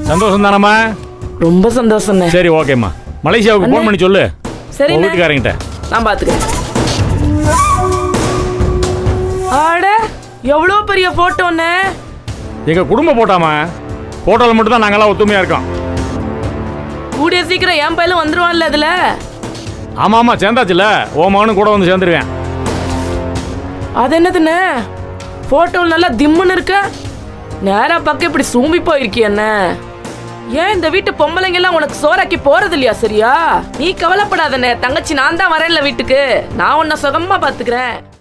சந்தோஷம் தானம்மா ரொம்ப சந்தோஷம்ண்ணே சரி ஓகேம்மா மலேசியாவுக்கு ஃபோன் பண்ணி சொல்லு சரிண்ணே. உன் வீட்டுக்காரங்கிட்ட நான் பாத்துக்கிறேன் ஆட எவ்வளோ பெரிய போட்டோண்ணே எங்க குடும்ப போட்டாமா போட்டோல மட்டும் தான் நாங்கெல்லாம் ஒத்துமையா இருக்கோம் கூடிய சீக்கிரம் என் பையலும் வந்துருவான்ல அதுல ஆமா ஆமா சேர்ந்தாச்சுல ஓ மகனும் கூட வந்து சேர்ந்துருவேன் அது என்னதுண்ணே போட்டோவில் நல்லா திம்முன்னு இருக்க நேரா பக்கம் இப்படி சூம்பி போயிருக்கிய என்ன ஏன் இந்த வீட்டு பொம்பளைங்க எல்லாம் உனக்கு சோறாக்கி போறது இல்லையா சரியா நீ கவலைப்படாதண்ணே தங்கச்சி நான் தான் வரேன்ல வீட்டுக்கு நான் உன்னை சுகமா பாத்துக்கிறேன்